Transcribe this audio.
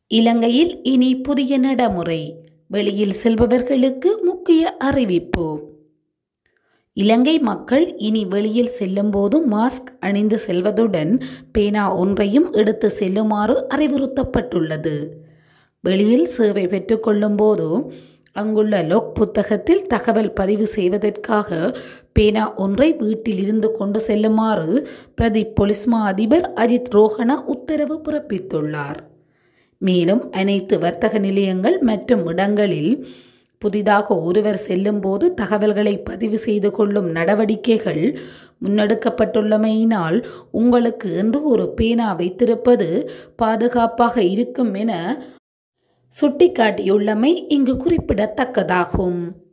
இலங்கையில் இனி புதிய நடைமுறை வெளியில் செல்பவர்களுக்கு முக்கிய அறிவிப்பு இலங்கை மக்கள் இனி வெளியில் செல்லும்போது மாஸ்க் அணிந்து செல்வதுடன் பேனா ஒன்றையும் எடுத்து செல்லுமாறு அறிவுறுத்தப்பட்டுள்ளது வெளியில் சேவை பெற்றுக்கொள்ளும் போது அங்குள்ள லொக் புத்தகத்தில் தகவல் பதிவு செய்வதற்காக பேனா ஒன்றை வீட்டில் இருந்து கொண்டு செல்லுமாறு பிரதி பொலிஸ் மா அதிபர் அஜித் ரோஹண உத்தரவு பிறப்பித்துள்ளார் மேலும் அனைத்து வர்த்தக நிலையங்கள் மற்றும் இடங்களில் புதிதாக ஒருவர் செல்லும்போது தகவல்களை பதிவு செய்து கொள்ளும் நடவடிக்கைகள் முன்னெடுக்கப்பட்டுள்ளமையினால் உங்களுக்கு என்று ஒரு பேனா வைத்திருப்பது பாதுகாப்பாக இருக்கும் என சுட்டிக்காட்டியுள்ளமை இங்கு குறிப்பிடத்தக்கதாகும்